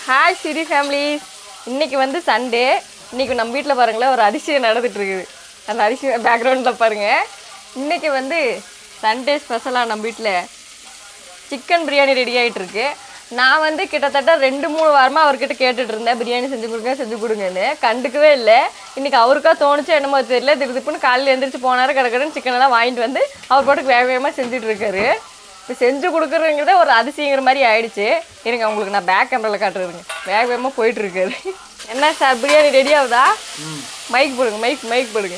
Hi சிரி families இன்னைக்கு வந்து Sunday இன்னைக்கு நம்ம வீட்டில் பாருங்களேன் ஒரு அதிசயம் நடந்துட்டு இருக்குது அந்த அதிசயம் பேக்ரவுண்டில் பாருங்க இன்னைக்கு வந்து சண்டே ஸ்பெஷலாக நம்ம வீட்டில் சிக்கன் பிரியாணி ரெடி ஆயிட்டு இருக்கு நான் வந்து கிட்டத்தட்ட ரெண்டு மூணு வாரமாக அவர்கிட்ட கேட்டுட்டு இருந்தேன் பிரியாணி செஞ்சு கொடுங்க செஞ்சு கொடுங்கன்னு கண்டுக்கவே இல்லை இன்னைக்கு அவருக்கா தோணுச்சு என்னமோ தெரியல திப்பு திப்புன்னு காலையில் எந்திரிச்சு போனாரு கடற்கடன் சிக்கன் எல்லாம் வாங்கிட்டு வந்து அவர் பாட்டுக்கு வேக வேகமாக செஞ்சுட்டு இருக்காரு இப்போ செஞ்சு கொடுக்குறதுங்கிறதே ஒரு அதிசயங்கிற மாதிரி ஆயிடுச்சு இருங்க உங்களுக்கு நான் பேக் கேமராவில் காட்டுறதுங்க வேக வேகமாக போயிட்டு இருக்காரு என்ன சார் பிரியாணி ரெடி ஆகுதா மைக் போடுங்க மைக் மைக் போடுங்க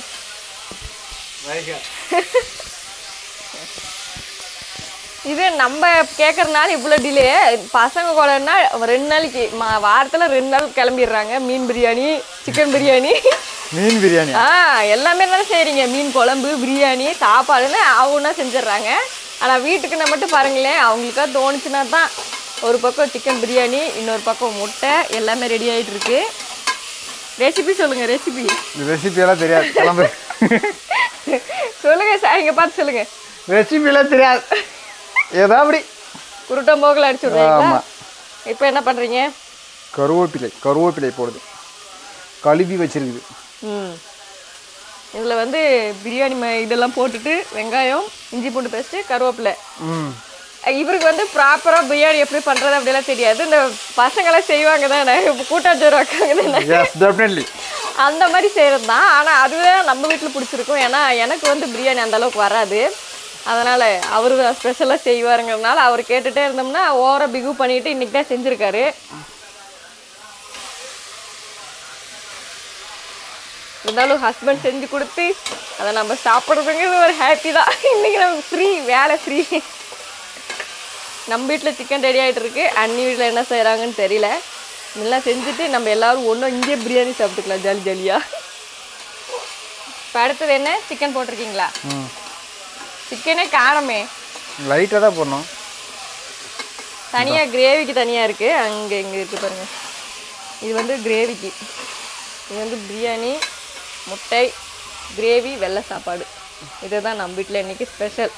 இது நம்ம கேட்கறனால இவ்வளோ டிலே பசங்க கூடன்னா ரெண்டு நாளைக்கு மா வாரத்தில் ரெண்டு நாள் கிளம்பிடுறாங்க மீன் பிரியாணி சிக்கன் பிரியாணி மீன் பிரியாணி ஆ எல்லாமே தானே செய்கிறீங்க மீன் குழம்பு பிரியாணி சாப்பாடுன்னு அவங்கன்னா செஞ்சிடுறாங்க ஆனால் வீட்டுக்குன்னா மட்டும் பாருங்களேன் அவங்களுக்கா தோணுச்சுன்னா தான் ஒரு பக்கம் சிக்கன் பிரியாணி இன்னொரு பக்கம் முட்டை எல்லாமே ரெடி ஆயிட்டு இருக்கு ரெசிபி சொல்லுங்கள் ரெசிபி ரெசிபி எல்லாம் தெரியாது கிளம்பு சொல்லுங்கள் சார் இங்கே பார்த்து சொல்லுங்கள் ரெசிபி எல்லாம் தெரியாது ஏதோ அப்படி குருட்டம் போகல அடிச்சு விடுறீங்களா ஆமா. இப்போ என்ன பண்ணுறீங்க கருவேப்பிலை கருவேப்பிலை போடுது கழுவி வச்சிருக்குது ம் இதில் வந்து பிரியாணி ம- இதெல்லாம் போட்டுட்டு வெங்காயம் இஞ்சி பூண்டு பேஸ்ட்டு கருவேப்பிலை ம் இவருக்கு வந்து ப்ராப்பராக பிரியாணி எப்படி பண்ணுறது அப்படிலாம் தெரியாது இந்த பசங்களாம் செய்வாங்க தானே இப்போ கூட்டாச்சோறு வைக்காங்க தானே எஸ் டெஃபினெட்லி அந்த மாதிரி செய்கிறது தான் ஆனால் அதுவே நம்ம வீட்டில் பிடிச்சிருக்கும் ஏன்னா எனக்கு வந்து பிரியாணி அந்த அளவுக்கு வராது அதனால் அவர் ஸ்பெஷலாக செய்வாருங்கிறதுனால அவர் கேட்டுகிட்டே இருந்தோம்னா ஓவராக பிகு பண்ணிட்டு இன்றைக்கி தான் செஞ்சுருக்காரு இருந்தாலும் ஹஸ்பண்ட் செஞ்சு கொடுத்து அதை நம்ம சாப்பிட்றதுங்கிறது ஒரு ஹாப்பி தான் இன்றைக்கி நம்ம ஃப்ரீ வேலை ஃப்ரீ நம்ம வீட்டில் சிக்கன் ரெடி ஆகிட்டு இருக்கு அண்ணி வீட்டில் என்ன செய்கிறாங்கன்னு தெரியல இதெல்லாம் செஞ்சுட்டு நம்ம எல்லாரும் ஒன்றும் இங்கேயே பிரியாணி சாப்பிட்டுக்கலாம் ஜாலி ஜாலியாக இப்போ அடுத்தது என்ன சிக்கன் போட்டிருக்கீங்களா ம் சிக்கனே காரமே லைட்டாக தான் போடணும் தனியாக கிரேவிக்கு தனியாக இருக்குது அங்கே இங்கே இருக்குது பாருங்க இது வந்து கிரேவிக்கு இது வந்து பிரியாணி முட்டை கிரேவி வெள்ளை சாப்பாடு இதுதான் நம்ம வீட்டில் இன்னைக்கு ஸ்பெஷல்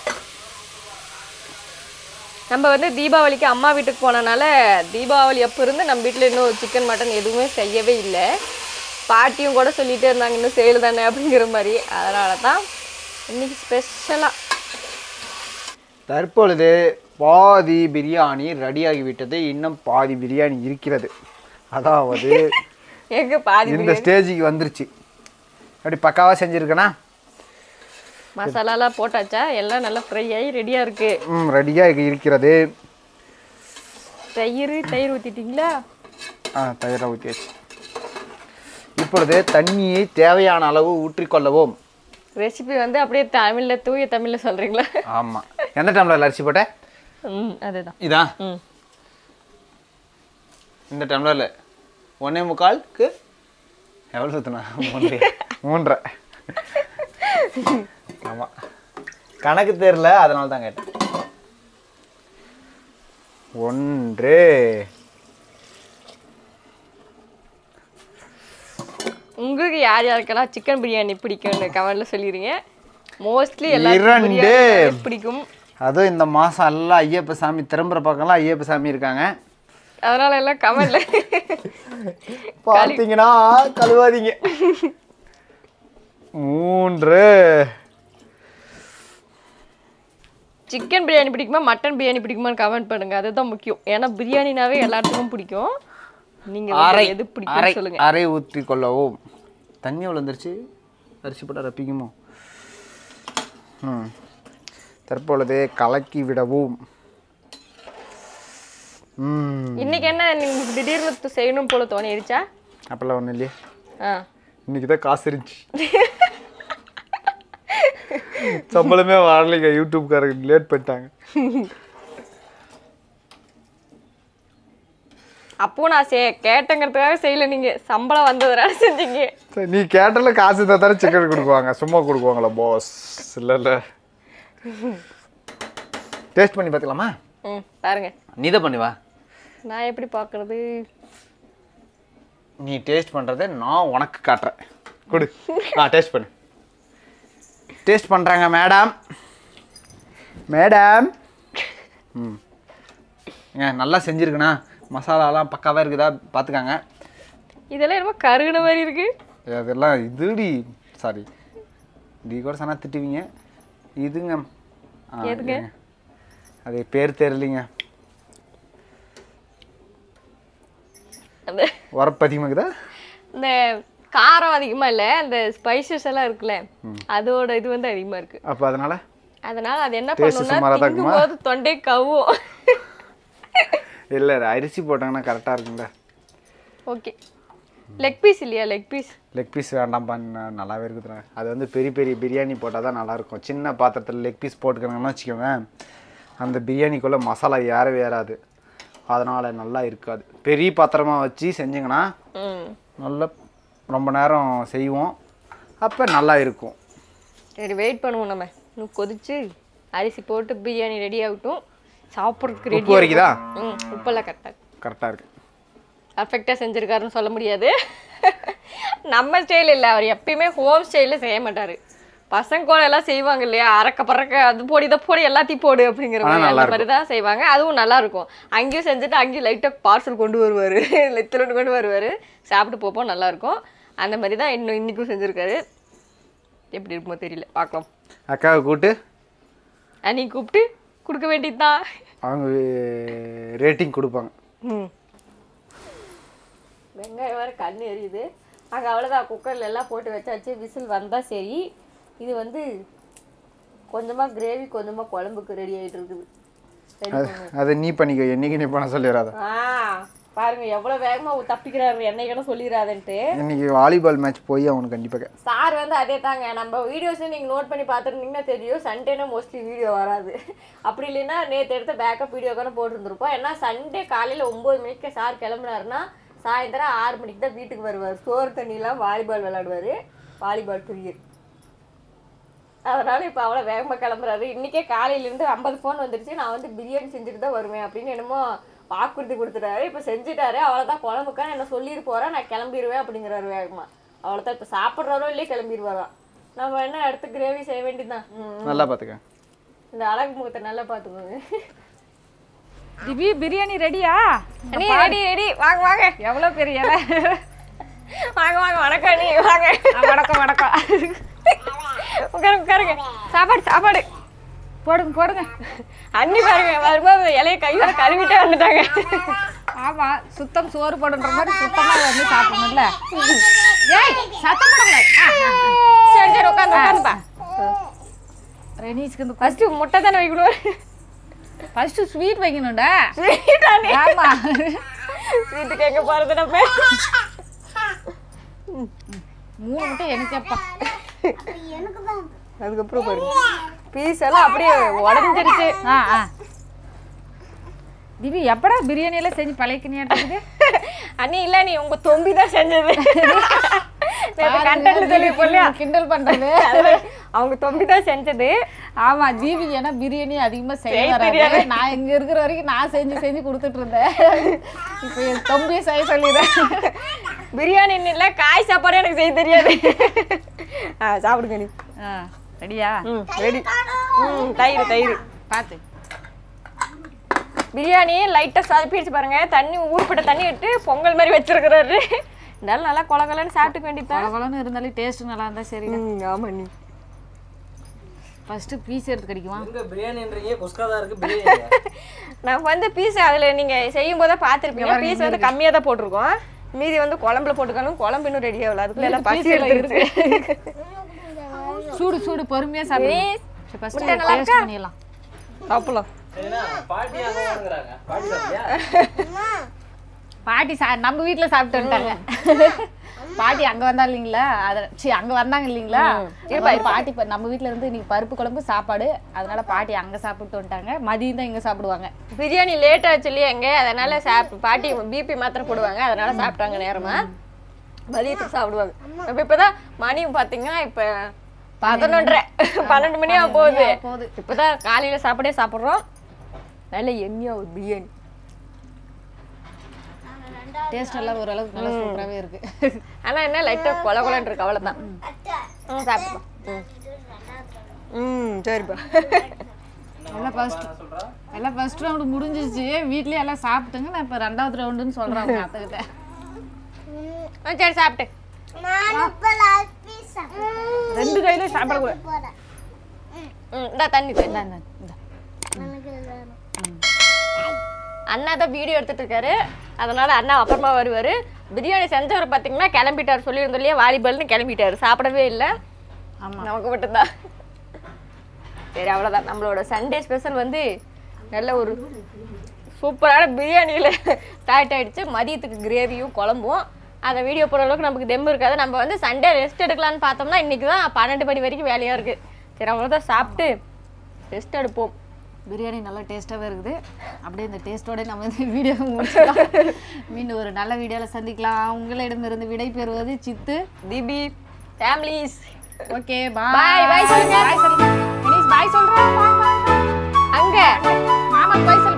நம்ம வந்து தீபாவளிக்கு அம்மா வீட்டுக்கு போனனால தீபாவளி அப்போ இருந்து நம்ம வீட்டில் இன்னும் சிக்கன் மட்டன் எதுவுமே செய்யவே இல்லை பாட்டியும் கூட சொல்லிகிட்டே இருந்தாங்க இன்னும் செய்யல தானே அப்படிங்கிற மாதிரி அதனால தான் இன்னைக்கு ஸ்பெஷலாக தற்பொழுது பாதி பிரியாணி ரெடியாகிவிட்டது இன்னும் பாதி பிரியாணி இருக்கிறது அதாவது எங்க பாதி இந்த ஸ்டேஜுக்கு வந்துருச்சு அப்படி பக்காவாக செஞ்சுருக்கேனா மசாலாலாம் போட்டாச்சா எல்லாம் நல்லா ஃப்ரை ஆகி ரெடியாக இருக்கு ம் ரெடியாக இருக்கிறது தயிர் தயிர் ஊற்றிட்டீங்களா ஆ தயிரை ஊற்றியாச்சு இப்பொழுது தண்ணியை தேவையான அளவு ஊற்றிக்கொள்ளவும் ரெசிபி வந்து அப்படியே தமிழில் தூய தமிழில் சொல்கிறீங்களா ஆமாம் எந்த டம்ளரில் அரிசி போட்ட ம் அதுதான் இதா ம் இந்த டம்ளரில் ஒன்றே முக்கால்க்கு எவ்வளோ சுற்றினா மூன்றரை மூன்றரை ஆமாம் கணக்கு தெரியல அதனால தான் கேட்டேன் ஒன்று உங்களுக்கு யார் யாருக்கெல்லாம் சிக்கன் பிரியாணி பிடிக்கும்னு கமெண்ட்ல சொல்லிடுங்க மோஸ்ட்லி எல்லாருக்கும் இரண்டு. பிரியாணி பிடிக்கும் அதுவும் இந்த மாதம் எல்லாம் ஐயப்ப சாமி திரும்புகிற பக்கம்லாம் ஐயப்ப சாமி இருக்காங்க அதனால எல்லாம் கமெண்ட்ல பார்த்தீங்கன்னா கழுவாதீங்க மூன்று சிக்கன் பிரியாணி பிடிக்குமா மட்டன் பிரியாணி பிடிக்குமான்னு கமெண்ட் பண்ணுங்க அதுதான் முக்கியம் ஏன்னா பிரியாணினாவே எல்லாத்துக்கும் பிடிக்கும் நீங்க அரை வந்து எது அரை பிடிக்கும்னு சொல்லுங்க அரை ஊற்றி கொள்ளவும் தண்ணி எவ்வளோ வந்துருச்சு அரிசி போட்டால் ரப்பிக்குமோ ம் தற்பொழுது கலக்கி விடவும் ம் இன்னைக்கு என்ன நீங்க திடீர்னு செய்யணும் போல தோணிடுச்சா அப்போல்லாம் ஒன்றும் இல்லையே ஆ இன்னைக்கு தான் காசு இருந்துச்சு சம்பளமே வரலைங்க யூடியூப்காரங்க லேட் பண்ணிட்டாங்க அப்போ நான் சே கேட்டங்கிறதுக்காக செய்யல நீங்க சம்பளம் வந்ததுனால செஞ்சீங்க சரி, நீ கேட்டல காசு இருந்தால் தானே சிக்கன் கொடுக்குவாங்க சும்மா கொடுக்குவாங்களா பாஸ் இல்லை இல்லை டேஸ்ட் பண்ணி பார்த்துக்கலாமா ம் பாருங்க நீ தான் பண்ணி வா நான் எப்படி பார்க்கறது நீ டேஸ்ட் பண்ணுறதை நான் உனக்கு காட்டுறேன் கொடு ஆ டேஸ்ட் பண்ணு டேஸ்ட் பண்ணுறாங்க மேடம் மேடம் ம் ஏங்க நல்லா செஞ்சுருக்கண்ணா மசாலாலாம் பக்காவாக இருக்குதா பார்த்துக்காங்க இதெல்லாம் என்னமோ கருகின மாதிரி இருக்கு அதெல்லாம் இதுடி சாரி இது கூட சொன்னா திட்டுவீங்க இதுங்க ஆ, எதுங்க? இருங்க. அது பேர் தெரியலைங்க அந்த உரப்பு அதிகமாகுதா இந்த காரம் அதிகமா இல்ல அந்த ஸ்பைசஸ் எல்லாம் இருக்குல்ல அதோட இது வந்து அதிகமா இருக்கு அப்போ அதனால அதனால அது என்ன Taste பண்ணும்னா சுமாரா தான் இருக்குமா? திங்கும்போது தொண்டை கவும் இல்லை அரிசி போட்டாங்கன்னா கரெக்டாக இருக்குங்களா ஓகே லெக் பீஸ் இல்லையா லெக் பீஸ் லெக் பீஸ் வேண்டாம்ப்பா ந- நல்லாவே இருக்குதுண்ணா அது வந்து பெரிய பெரிய பிரியாணி போட்டால் தான் நல்லாயிருக்கும் சின்ன பாத்திரத்தில் லெக் பீஸ் போட்டுக்கிறாங்கன்னு வச்சுக்கோங்க அந்த பிரியாணிக்குள்ளே மசாலா ஏறவே ஏறாது அதனால் நல்லா இருக்காது பெரிய பாத்திரமா வச்சு செஞ்சிங்கன்னா ம் நல்லா ரொம்ப நேரம் செய்வோம் அப்போ நல்லா இருக்கும் சரி வெயிட் பண்ணுவோம் நம்ம இன்னும் கொதிச்சு அரிசி போட்டு பிரியாணி ரெடி ஆகட்டும் சாப்பிட்றதுக்கு ரெடி உப்பு வரைக்குதா ம் உப்பெல்லாம் கரெக்டாக கரெக்டாக இருக்கு பர்ஃபெக்டாக செஞ்சுருக்காருன்னு சொல்ல முடியாது நம்ம ஸ்டைல் இல்லை அவர் எப்பயுமே ஹோம் ஸ்டைலில் செய்ய மாட்டார் பசங்க கூட எல்லாம் செய்வாங்க இல்லையா அறக்க பறக்க அது போடி இதை போடி எல்லாத்தையும் போடு அப்படிங்கிற ஆனா மாதிரி நல்லா அந்த மாதிரி தான் செய்வாங்க அதுவும் நல்லா இருக்கும் அங்கேயும் செஞ்சுட்டு அங்கேயும் லைட்டாக பார்சல் கொண்டு வருவார் லெத்திலோடு கொண்டு வருவார் சாப்பிட்டு போப்போம் நல்லா இருக்கும் அந்த மாதிரி தான் இன்னும் இன்றைக்கும் செஞ்சுருக்காரு எப்படி இருக்குமோ தெரியல பார்க்கலாம் அக்காவை கூப்பிட்டு அன்னைக்கு கூப்பிட்டு கொடுக்க வேண்டியதுதான் அவங்க ரேட்டிங் கொடுப்பாங்க ம் வெங்காயம் வேறு கண்ணு எரியுது அங்கே அவ்வளோதான் குக்கரில் எல்லாம் போட்டு வச்சாச்சு விசில் வந்தால் சரி இது வந்து கொஞ்சமாக கிரேவி கொஞ்சமாக குழம்புக்கு ரெடி ஆகிட்டு இருக்குது Ready அது அதை நீ பண்ணிக்கோ என்னைக்கு நீ பண்ண சொல்லிடாத ஆ பாருங்க எவ்வளோ வேகமாக தப்பிக்கிறாரு என்னைக்கணும் சொல்லிடாதன்ட்டு இன்னைக்கு வாலிபால் மேட்ச் போய் அவனுக்கு கண்டிப்பாக சார் வந்து அதே தாங்க நம்ம வீடியோஸை நீங்கள் நோட் பண்ணி பார்த்துருந்தீங்கன்னா தெரியும் சண்டேனா மோஸ்ட்லி வீடியோ வராது அப்படி இல்லைன்னா நேற்று எடுத்த பேக்கப் வீடியோ கூட போட்டிருந்துருப்போம் ஏன்னா சண்டே காலையில் ஒம்பது மணிக்கு சார் கிளம்புனாருன்னா சாயந்தரம் ஆறு மணிக்கு தான் வீட்டுக்கு வருவார் சோறு தண்ணிலாம் வாலிபால் விளையாடுவார் வாலிபால் பிரியர் அதனால இப்போ அவ்வளோ வேகமாக கிளம்புறாரு இன்றைக்கே காலையிலேருந்து ஐம்பது ஃபோன் வந்துருச்சு நான் வந்து பிரியாணி செஞ்சுட்டு தான் வருவேன் அப்படின்னு என்னமோ வாக்குறுதி கொடுத்துட்டாரு இப்போ செஞ்சுட்டாரு அவ்வளோதான் குழம்புக்கான என்ன சொல்லிட்டு போகிறேன் நான் கிளம்பிடுவேன் அப்படிங்கிறாரு வேகமாக அவ்வளோதான் இப்போ சாப்பிட்றாரோ இல்லையே கிளம்பிடுவாராம் நம்ம என்ன அடுத்து கிரேவி செய்ய வேண்டியதுதான் ம். நல்லா பார்த்துக்க இந்த அழகு முகத்தை நல்லா பார்த்துக்கோங்க திவி பிரியாணி ரெடியா அண்ணி ரெடி ரெடி வாங்க வாங்க எவ்வளோ பெரிய இலை வாங்க வாங்க வணக்கம் அண்ணி வாங்க ஆ, வணக்கம் வணக்கம் உட்காருங்க உட்காருங்க சாப்பாடு சாப்பாடு போடுங்க போடுங்க அண்ணி பாருங்க வரும்போது இலைய கையோட கழுவிட்டே வந்துட்டாங்க ஆமா சுத்தம் சோறு போடுன்ற மாதிரி சுத்தமா வந்து சாப்பிடணும்ல ஏய் சத்தம் போடக்கூடாது சரி சரி உட்காந்து உட்காந்துப்பா ரெனீஸ்க்கு இந்த ஃபர்ஸ்ட் முட்டை தானே வைக்கணும் ஃபர்ஸ்ட் ஸ்வீட் வைக்கணும்டா ஸ்வீட்டானே ஆமா வீட்டுக்கு எங்க போறது நம்ம மூணு முட்டை எனக்கு அப்பா அதுக்கப்புறம் பாருங்க பீஸ் எல்லாம் அப்படியே உடஞ்சிருச்சு ஆ ஆ திவி எப்படா பிரியாணி எல்லாம் செஞ்சு பழைக்கணியாட்டுக்குது அண்ணி இல்ல நீ உங்க தொம்பி தான் செஞ்சது கண்டென்ட் சொல்லி போலியா கிண்டல் பண்றது அவங்க தொம்பி தான் செஞ்சது ஆமா தீபி ஏன்னா பிரியாணி அதிகமா செய்ய செய்ய வராது தெரியாது. நான் இங்க இருக்கிற வரைக்கும் நான் செஞ்சு செஞ்சு கொடுத்துட்டு இருந்தேன் இப்போ என் தம்பியை செய்ய சொல்லிடுறேன் பிரியாணி இல்ல காய் சாப்பாடு எனக்கு செய்ய தெரியாது ஆ சாப்பிடுங்க நீ ஆ ரெடியா ம் ரெடி ம் தயிர் தயிர் பார்த்து பிரியாணி லைட்டாக சொதப்பிடுச்சு பாருங்க தண்ணி ஊருப்பட்ட தண்ணி விட்டு பொங்கல் மாதிரி வச்சிருக்கிறாரு இருந்தாலும் நல்லா கொலகலன்னு சாப்பிட்டுக்க வேண்டியதுதான் கொலகொலன்னு இருந்தாலும் டேஸ்ட் நல்லா இருந்தா சரி ம் ஆமா நீ ஃபர்ஸ்ட் பீஸ் எடுத்து கிடைக்குமா எங்க பிரியாணின்றீங்க குஸ்கா தான் இருக்கு பிரியாணி நான் வந்து பீஸ் அதில் நீங்கள் செய்யும் போதே பார்த்துருப்பீங்க பீஸ் வந்து கம்மியாக தான் போட்டிருக்கோம் மீதி வந்து குழம்புல போட்டுக்கணும் குழம்பு இன்னும் ரெடி ஆகல அதுக்குள்ள எல்லாம் பசி எடுத்துருச்சு சூடு சூடு பொறுமையா சாப்பிடு ஃபர்ஸ்ட் முட்டை நல்லா டேஸ்ட் பண்ணிடலாம் சாப்பிடலாம் சரிண்ணா பாட்டி அங்க வாங்குறாங்க பாட்டி சாப்பிட்டியா பாட்டி சா நம்ம வீட்ல சாப்பிட்டு வந்துட்டாங்க பாட்டி அங்க வந்தா இல்லைங்களா அத சி அங்க வந்தாங்க இல்லைங்களா இருப்பா பாட்டி இப்ப நம்ம வீட்ல இருந்து இன்னைக்கு பருப்பு குழம்பு சாப்பாடு அதனால பாட்டி அங்க சாப்பிட்டு வந்துட்டாங்க மதியம் தான் இங்க சாப்பிடுவாங்க பிரியாணி லேட் ஆச்சு இல்லையா எங்க அதனால சாப் பாட்டி பிபி மாத்திரை போடுவாங்க அதனால சாப்பிட்டாங்க நேரமா மதியத்துக்கு சாப்பிடுவாங்க அப்ப இப்பதான் மணி பாத்தீங்கன்னா இப்ப பதினொன்றரை பன்னெண்டு மணி ஆக போகுது போகுது. இப்பதான் காலையில சாப்பாடே சாப்பிடுறோம் நல்ல எம்மியா ஒரு பிரியாணி டேஸ்ட் எல்லாம் ஓரளவுக்கு நல்லா சூப்பராகவே இருக்கு ஆனா என்ன லைட்டா கொல கொலன்னு இருக்கு அவ்வளவுதான் ம் சாப்பிடுப்பா ம் ம் சரிப்பா எல்லாம் ஃபர்ஸ்ட் சொல்றா எல்லாம் ஃபர்ஸ்ட் ரவுண்டு முடிஞ்சிச்சு வீட்லயே எல்லாம் சாப்பிட்டுங்க நான் இப்போ ரெண்டாவது ரவுண்டுன்னு சொல்கிறேன் அவங்க அத்தைக்கிட்ட ஆ, சரி சாப்பிட்டு ரெண்டு கையிலையும் சாப்பிடக்கூடாது ம் இந்தா தண்ணி தண்ணி இந்தா, இந்தா, இந்தா. அண்ணா தான் வீடியோ எடுத்துட்டு இருக்காரு அதனால அண்ணா அப்புறமா வருவார் பிரியாணி செஞ்சவர் பார்த்தீங்கன்னா கிளம்பிட்டார் சொல்லியிருந்தோம் இல்லையா வாலிபால்னு கிளம்பிட்டாரு சாப்பிடவே இல்லை ஆமா நமக்கு மட்டும்தான் சரி அவ்வளோதான் நம்மளோட சண்டே ஸ்பெஷல் வந்து நல்ல ஒரு சூப்பரான பிரியாணியில் ஸ்டார்ட் ஆயிடுச்சு மதியத்துக்கு கிரேவியும் குழம்பும் அந்த வீடியோ போடுற அளவுக்கு நமக்கு தெம்பு இருக்காது நம்ம வந்து சண்டே ரெஸ்ட் எடுக்கலாம்னு பார்த்தோம்னா இன்றைக்கி தான் பன்னெண்டு மணி வரைக்கும் வேலையாக இருக்குது சரி அவ்வளோதான் சாப்பிட்டு ரெஸ்ட் எடுப்போம் பிரியாணி நல்லா டேஸ்ட்டாகவே இருக்குது அப்படியே இந்த டேஸ்ட்டோட நம்ம இந்த வீடியோ முடிச்சிடலாம் மீண்டும் ஒரு நல்ல வீடியோவில் சந்திக்கலாம் உங்களிடமிருந்து விடை பெறுவது Siddhu Deepi families okay Bye, bye bye சொல்லுங்க. பாய் சொல்லுங்க பாய் சொல்றேன் அங்கே மாமா பாய்